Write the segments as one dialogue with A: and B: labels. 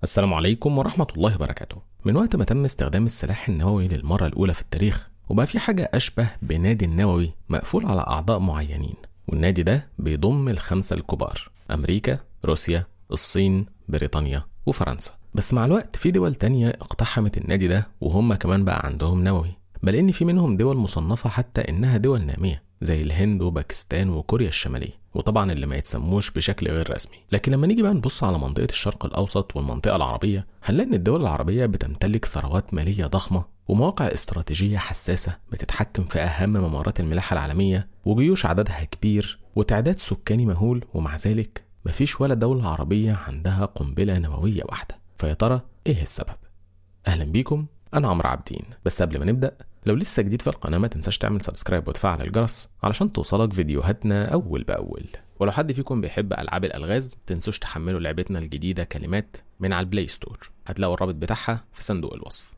A: السلام عليكم ورحمة الله وبركاته من وقت ما تم استخدام السلاح النووي للمرة الأولى في التاريخ وبقى في حاجة أشبه بنادي النووي مقفول على أعضاء معينين والنادي ده بيضم الخمسة الكبار أمريكا، روسيا، الصين، بريطانيا وفرنسا بس مع الوقت في دول تانية اقتحمت النادي ده وهم كمان بقى عندهم نووي بل إن في منهم دول مصنفة حتى إنها دول نامية زي الهند وباكستان وكوريا الشمالية وطبعا اللي ما يتسموش بشكل غير رسمي لكن لما نيجي بقى نبص على منطقة الشرق الأوسط والمنطقة العربية هنلاقي إن الدول العربية بتمتلك ثروات مالية ضخمة ومواقع استراتيجية حساسة بتتحكم في أهم ممرات الملاحة العالمية وجيوش عددها كبير وتعداد سكاني مهول ومع ذلك مفيش ولا دولة عربية عندها قنبلة نووية واحدة فيا ترى إيه السبب؟ أهلا بيكم أنا عمرو عابدين بس قبل ما نبدأ لو لسه جديد في القناة ما تنساش تعمل سبسكرايب وتفعل الجرس علشان توصلك فيديوهاتنا أول بأول ولو حد فيكم بيحب ألعاب الألغاز تنسوش تحملوا لعبتنا الجديدة كلمات من على البلاي ستور هتلاقوا الرابط بتاعها في صندوق الوصف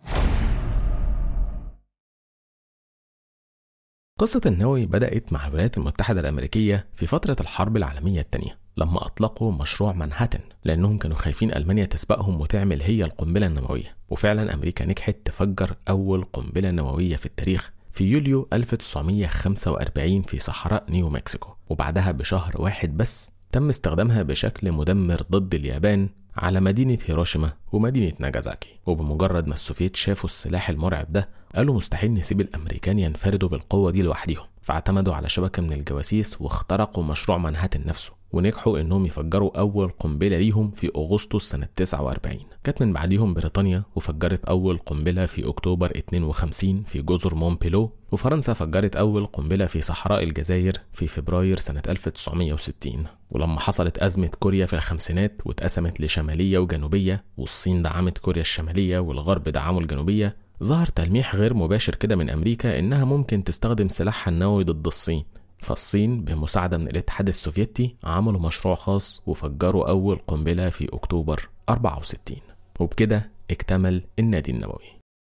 A: قصة النووي بدأت مع الولايات المتحدة الأمريكية في فترة الحرب العالمية الثانية لما أطلقوا مشروع مانهاتن لأنهم كانوا خايفين ألمانيا تسبقهم وتعمل هي القنبلة النووية وفعلا أمريكا نجحت تفجر أول قنبلة نووية في التاريخ في يوليو 1945 في صحراء نيو مكسيكو وبعدها بشهر واحد بس تم استخدامها بشكل مدمر ضد اليابان على مدينة هيروشيما ومدينة ناجازاكي وبمجرد ما السوفييت شافوا السلاح المرعب ده قالوا مستحيل نسيب الأمريكان ينفردوا بالقوة دي لوحدهم فاعتمدوا على شبكة من الجواسيس واخترقوا مشروع مانهاتن نفسه ونجحوا انهم يفجروا اول قنبله ليهم في اغسطس سنه 49 كانت من بعديهم بريطانيا وفجرت اول قنبله في اكتوبر 52 في جزر مونبيلو وفرنسا فجرت اول قنبله في صحراء الجزائر في فبراير سنه 1960 ولما حصلت ازمه كوريا في الخمسينات واتقسمت لشماليه وجنوبيه والصين دعمت كوريا الشماليه والغرب دعموا الجنوبيه ظهر تلميح غير مباشر كده من امريكا انها ممكن تستخدم سلاحها النووي ضد الصين فالصين بمساعدة من الاتحاد السوفيتي عملوا مشروع خاص وفجروا أول قنبلة في أكتوبر 64 وبكده اكتمل النادي النووي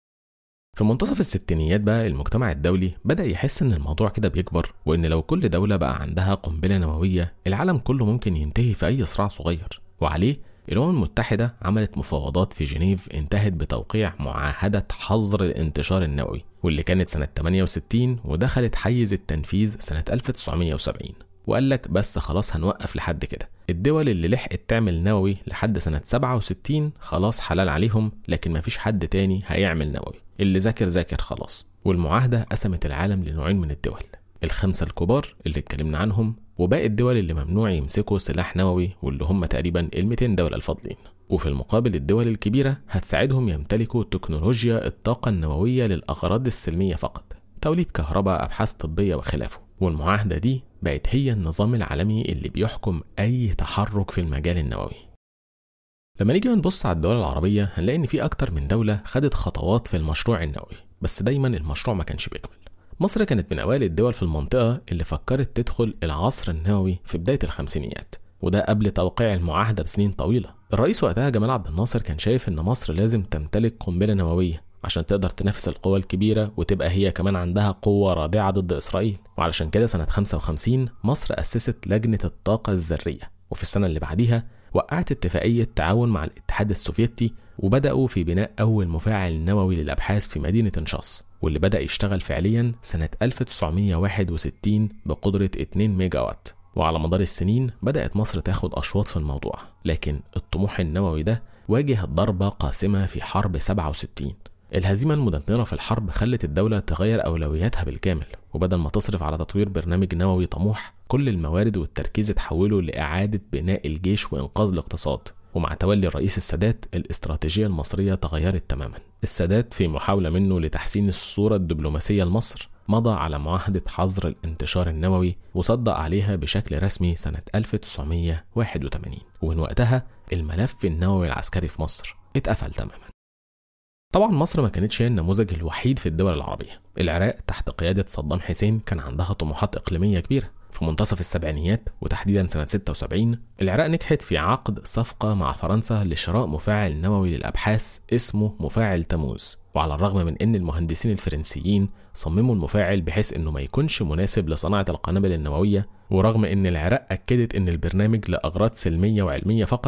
A: في منتصف الستينيات بقى المجتمع الدولي بدأ يحس إن الموضوع كده بيكبر وإن لو كل دولة بقى عندها قنبلة نووية العالم كله ممكن ينتهي في أي صراع صغير وعليه الأمم المتحدة عملت مفاوضات في جنيف انتهت بتوقيع معاهدة حظر الانتشار النووي واللي كانت سنة 68 ودخلت حيز التنفيذ سنة 1970 وقال لك بس خلاص هنوقف لحد كده الدول اللي لحقت تعمل نووي لحد سنة 67 خلاص حلال عليهم لكن مفيش حد تاني هيعمل نووي اللي ذاكر ذاكر خلاص والمعاهدة قسمت العالم لنوعين من الدول الخمسة الكبار اللي اتكلمنا عنهم وباقي الدول اللي ممنوع يمسكوا سلاح نووي واللي هم تقريبا ال 200 دولة الفاضلين وفي المقابل الدول الكبيرة هتساعدهم يمتلكوا تكنولوجيا الطاقة النووية للأغراض السلمية فقط توليد كهرباء أبحاث طبية وخلافه والمعاهدة دي بقت هي النظام العالمي اللي بيحكم أي تحرك في المجال النووي لما نيجي نبص على الدول العربية هنلاقي إن في أكتر من دولة خدت خطوات في المشروع النووي بس دايما المشروع ما كانش بيكمل مصر كانت من أوائل الدول في المنطقة اللي فكرت تدخل العصر النووي في بداية الخمسينيات وده قبل توقيع المعاهدة بسنين طويلة الرئيس وقتها جمال عبد الناصر كان شايف إن مصر لازم تمتلك قنبلة نووية عشان تقدر تنافس القوى الكبيرة وتبقى هي كمان عندها قوة رادعة ضد إسرائيل وعلشان كده سنة 55 مصر أسست لجنة الطاقة الذرية وفي السنة اللي بعديها وقعت اتفاقية تعاون مع الاتحاد السوفيتي وبدأوا في بناء أول مفاعل نووي للأبحاث في مدينة انشاص واللي بدأ يشتغل فعليا سنة 1961 بقدرة 2 ميجا وات وعلى مدار السنين بدأت مصر تاخد أشواط في الموضوع لكن الطموح النووي ده واجه ضربة قاسمة في حرب 67 الهزيمة المدمرة في الحرب خلت الدولة تغير أولوياتها بالكامل وبدل ما تصرف على تطوير برنامج نووي طموح كل الموارد والتركيز اتحولوا لإعادة بناء الجيش وإنقاذ الاقتصاد ومع تولي الرئيس السادات الاستراتيجية المصرية تغيرت تماما السادات في محاولة منه لتحسين الصورة الدبلوماسية لمصر مضى على معاهدة حظر الانتشار النووي وصدق عليها بشكل رسمي سنة 1981 ومن وقتها الملف النووي العسكري في مصر اتقفل تماما طبعا مصر ما كانتش هي النموذج الوحيد في الدول العربية العراق تحت قيادة صدام حسين كان عندها طموحات إقليمية كبيرة في منتصف السبعينيات وتحديدا سنة 76 العراق نجحت في عقد صفقة مع فرنسا لشراء مفاعل نووي للأبحاث اسمه مفاعل تموز وعلى الرغم من أن المهندسين الفرنسيين صمموا المفاعل بحيث أنه ما يكونش مناسب لصناعة القنابل النووية ورغم أن العراق أكدت أن البرنامج لأغراض سلمية وعلمية فقط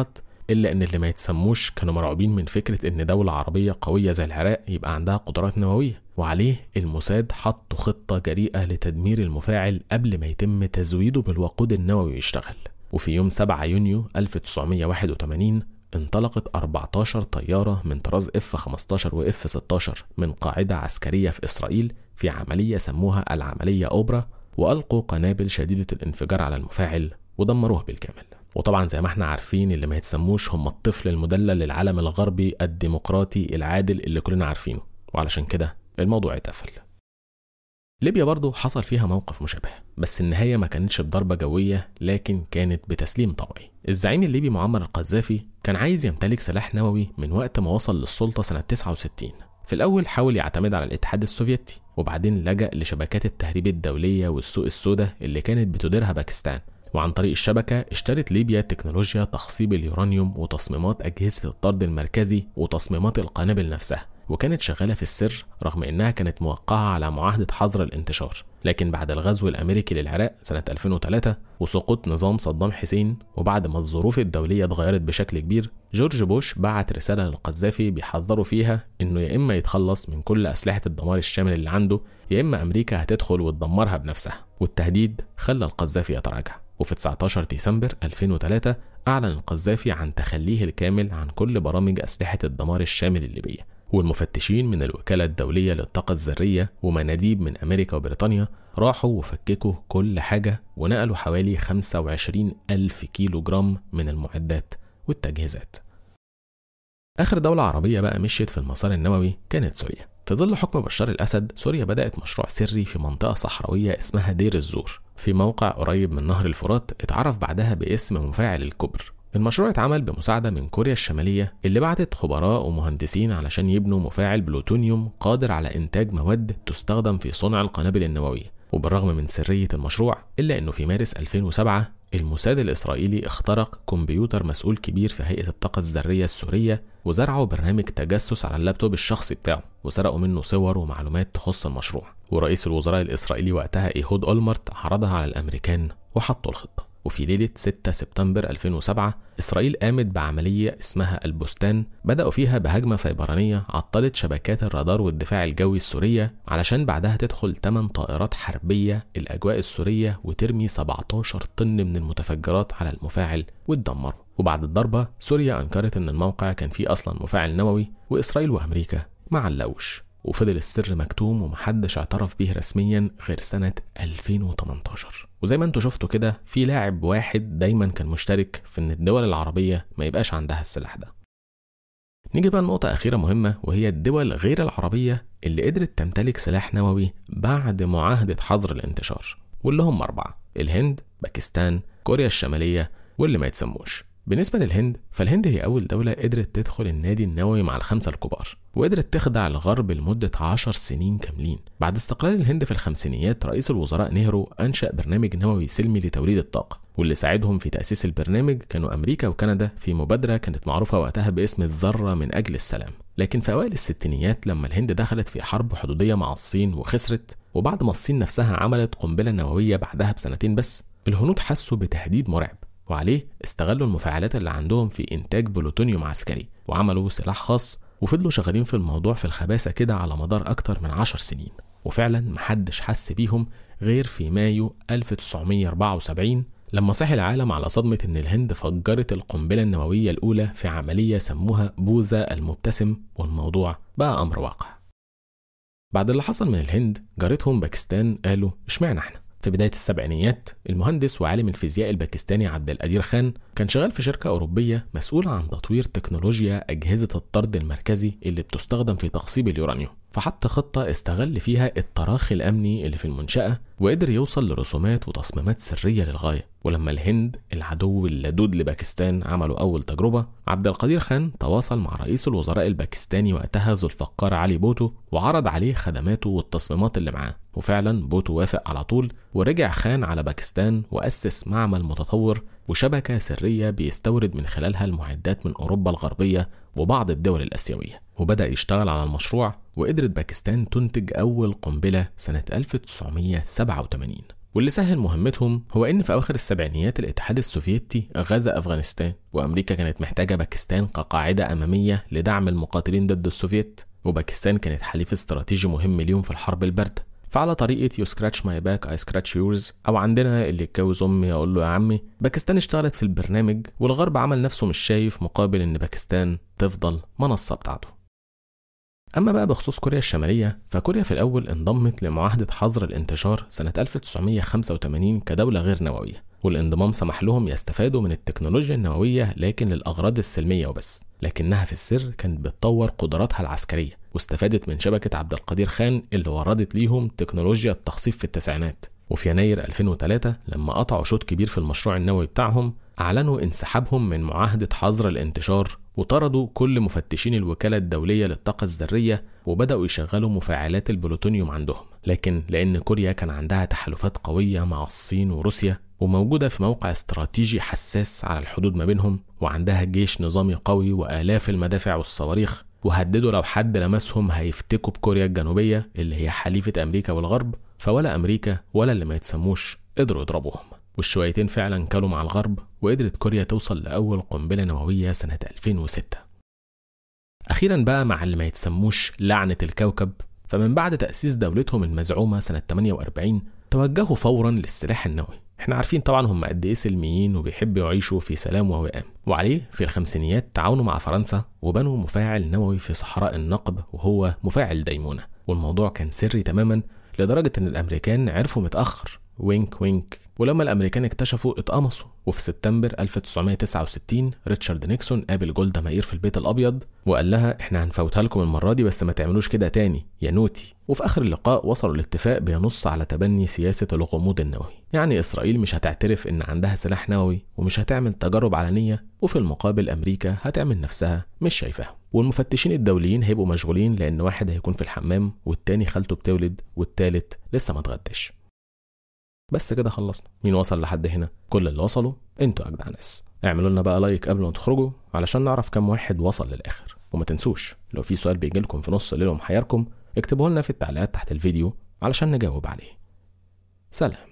A: إلا إن اللي ما يتسموش كانوا مرعوبين من فكرة إن دولة عربية قوية زي العراق يبقى عندها قدرات نووية وعليه الموساد حطوا خطة جريئة لتدمير المفاعل قبل ما يتم تزويده بالوقود النووي يشتغل وفي يوم 7 يونيو 1981 انطلقت 14 طيارة من طراز F-15 و F-16 من قاعدة عسكرية في إسرائيل في عملية سموها العملية أوبرا وألقوا قنابل شديدة الانفجار على المفاعل ودمروه بالكامل وطبعا زي ما احنا عارفين اللي ما يتسموش هم الطفل المدلل للعالم الغربي الديمقراطي العادل اللي كلنا عارفينه وعلشان كده الموضوع اتقفل ليبيا برضه حصل فيها موقف مشابه بس النهاية ما كانتش بضربة جوية لكن كانت بتسليم طوعي الزعيم الليبي معمر القذافي كان عايز يمتلك سلاح نووي من وقت ما وصل للسلطة سنة 69 في الأول حاول يعتمد على الاتحاد السوفيتي وبعدين لجأ لشبكات التهريب الدولية والسوق السوداء اللي كانت بتديرها باكستان وعن طريق الشبكة اشترت ليبيا تكنولوجيا تخصيب اليورانيوم وتصميمات أجهزة الطرد المركزي وتصميمات القنابل نفسها وكانت شغالة في السر رغم إنها كانت موقعة على معاهدة حظر الانتشار لكن بعد الغزو الأمريكي للعراق سنة 2003 وسقوط نظام صدام حسين وبعد ما الظروف الدولية اتغيرت بشكل كبير جورج بوش بعت رسالة للقذافي بيحذروا فيها إنه يا إما يتخلص من كل أسلحة الدمار الشامل اللي عنده يا إما أمريكا هتدخل وتدمرها بنفسها والتهديد خلى القذافي يتراجع وفي 19 ديسمبر 2003 أعلن القذافي عن تخليه الكامل عن كل برامج أسلحة الدمار الشامل الليبية والمفتشين من الوكالة الدولية للطاقة الذرية ومناديب من أمريكا وبريطانيا راحوا وفككوا كل حاجة ونقلوا حوالي 25 ألف كيلو جرام من المعدات والتجهيزات آخر دولة عربية بقى مشيت في المسار النووي كانت سوريا في ظل حكم بشار الأسد سوريا بدأت مشروع سري في منطقة صحراوية اسمها دير الزور في موقع قريب من نهر الفرات اتعرف بعدها باسم مفاعل الكبر المشروع اتعمل بمساعدة من كوريا الشمالية اللي بعتت خبراء ومهندسين علشان يبنوا مفاعل بلوتونيوم قادر على إنتاج مواد تستخدم في صنع القنابل النووية وبالرغم من سرية المشروع إلا أنه في مارس 2007 الموساد الإسرائيلي اخترق كمبيوتر مسؤول كبير في هيئة الطاقة الذرية السورية وزرعوا برنامج تجسس على اللابتوب الشخصي بتاعه وسرقوا منه صور ومعلومات تخص المشروع ورئيس الوزراء الإسرائيلي وقتها إيهود أولمرت عرضها على الأمريكان وحطوا الخطة وفي ليلة 6 سبتمبر 2007 إسرائيل قامت بعملية اسمها البستان بدأوا فيها بهجمة سيبرانية عطلت شبكات الرادار والدفاع الجوي السورية علشان بعدها تدخل 8 طائرات حربية الأجواء السورية وترمي 17 طن من المتفجرات على المفاعل وتدمره وبعد الضربة سوريا أنكرت إن الموقع كان فيه أصلا مفاعل نووي وإسرائيل وأمريكا ما علقوش وفضل السر مكتوم ومحدش اعترف بيه رسميا غير سنة 2018 وزي ما انتوا شفتوا كده في لاعب واحد دايما كان مشترك في ان الدول العربية ما يبقاش عندها السلاح ده نيجي بقى لنقطة أخيرة مهمة وهي الدول غير العربية اللي قدرت تمتلك سلاح نووي بعد معاهدة حظر الانتشار واللي هم أربعة الهند باكستان كوريا الشمالية واللي ما يتسموش بالنسبة للهند فالهند هي أول دولة قدرت تدخل النادي النووي مع الخمسة الكبار وقدرت تخدع الغرب لمدة عشر سنين كاملين بعد استقلال الهند في الخمسينيات رئيس الوزراء نهرو أنشأ برنامج نووي سلمي لتوليد الطاقة واللي ساعدهم في تأسيس البرنامج كانوا أمريكا وكندا في مبادرة كانت معروفة وقتها باسم الذرة من أجل السلام لكن في أوائل الستينيات لما الهند دخلت في حرب حدودية مع الصين وخسرت وبعد ما الصين نفسها عملت قنبلة نووية بعدها بسنتين بس الهنود حسوا بتهديد مرعب وعليه استغلوا المفاعلات اللي عندهم في إنتاج بلوتونيوم عسكري وعملوا سلاح خاص وفضلوا شغالين في الموضوع في الخباثة كده على مدار أكتر من عشر سنين وفعلا محدش حس بيهم غير في مايو 1974 لما صحي العالم على صدمة إن الهند فجرت القنبلة النووية الأولى في عملية سموها بوذا المبتسم والموضوع بقى أمر واقع. بعد اللي حصل من الهند جارتهم باكستان قالوا اشمعنى احنا؟ في بداية السبعينيات المهندس وعالم الفيزياء الباكستاني عبد القدير خان كان شغال في شركة أوروبية مسؤولة عن تطوير تكنولوجيا أجهزة الطرد المركزي اللي بتستخدم في تخصيب اليورانيوم فحط خطة استغل فيها التراخي الأمني اللي في المنشأة وقدر يوصل لرسومات وتصميمات سرية للغاية ولما الهند العدو اللدود لباكستان عملوا أول تجربة عبد القدير خان تواصل مع رئيس الوزراء الباكستاني وقتها ذو الفقار علي بوتو وعرض عليه خدماته والتصميمات اللي معاه وفعلا بوتو وافق على طول ورجع خان على باكستان وأسس معمل متطور وشبكة سرية بيستورد من خلالها المعدات من أوروبا الغربية وبعض الدول الآسيوية وبدأ يشتغل على المشروع وقدرت باكستان تنتج أول قنبلة سنة 1987 واللي سهل مهمتهم هو إن في أواخر السبعينيات الاتحاد السوفيتي غزا أفغانستان وأمريكا كانت محتاجة باكستان كقاعدة أمامية لدعم المقاتلين ضد السوفيت وباكستان كانت حليف استراتيجي مهم ليهم في الحرب الباردة فعلى طريقة يو سكراتش ماي باك اي سكراتش يورز أو عندنا اللي يتجوز أمي أقول له يا عمي باكستان اشتغلت في البرنامج والغرب عمل نفسه مش شايف مقابل إن باكستان تفضل منصة بتاعته أما بقى بخصوص كوريا الشمالية فكوريا في الأول انضمت لمعاهدة حظر الانتشار سنة 1985 كدولة غير نووية والانضمام سمح لهم يستفادوا من التكنولوجيا النووية لكن للأغراض السلمية وبس لكنها في السر كانت بتطور قدراتها العسكرية واستفادت من شبكة عبد القدير خان اللي وردت ليهم تكنولوجيا التخصيف في التسعينات وفي يناير 2003 لما قطعوا شوط كبير في المشروع النووي بتاعهم أعلنوا انسحابهم من معاهدة حظر الانتشار وطردوا كل مفتشين الوكالة الدولية للطاقة الذرية وبدأوا يشغلوا مفاعلات البلوتونيوم عندهم لكن لأن كوريا كان عندها تحالفات قوية مع الصين وروسيا وموجودة في موقع استراتيجي حساس على الحدود ما بينهم وعندها جيش نظامي قوي وآلاف المدافع والصواريخ وهددوا لو حد لمسهم هيفتكوا بكوريا الجنوبية اللي هي حليفة أمريكا والغرب فولا أمريكا ولا اللي ما يتسموش قدروا يضربوهم والشويتين فعلا كلوا مع الغرب وقدرت كوريا توصل لأول قنبلة نووية سنة 2006 أخيرا بقى مع اللي ما يتسموش لعنة الكوكب فمن بعد تأسيس دولتهم المزعومة سنة 48 توجهوا فورا للسلاح النووي احنا عارفين طبعا هم قد ايه سلميين وبيحبوا يعيشوا في سلام ووئام وعليه في الخمسينيات تعاونوا مع فرنسا وبنوا مفاعل نووي في صحراء النقب وهو مفاعل ديمونة والموضوع كان سري تماما لدرجة ان الامريكان عرفوا متأخر وينك وينك ولما الامريكان اكتشفوا اتقمصوا وفي سبتمبر 1969 ريتشارد نيكسون قابل جولدا مائير في البيت الابيض وقال لها احنا هنفوتها لكم المره دي بس ما تعملوش كده تاني يا نوتي وفي اخر اللقاء وصلوا لاتفاق بينص على تبني سياسه الغموض النووي يعني اسرائيل مش هتعترف ان عندها سلاح نووي ومش هتعمل تجارب علنيه وفي المقابل امريكا هتعمل نفسها مش شايفاها والمفتشين الدوليين هيبقوا مشغولين لان واحد هيكون في الحمام والتاني خالته بتولد والتالت لسه ما اتغداش بس كده خلصنا مين وصل لحد هنا كل اللي وصلوا انتوا اجدع ناس اعملوا لنا بقى لايك قبل ما تخرجوا علشان نعرف كم واحد وصل للاخر وما تنسوش لو في سؤال بيجي لكم في نص الليل ومحيركم اكتبوه لنا في التعليقات تحت الفيديو علشان نجاوب عليه سلام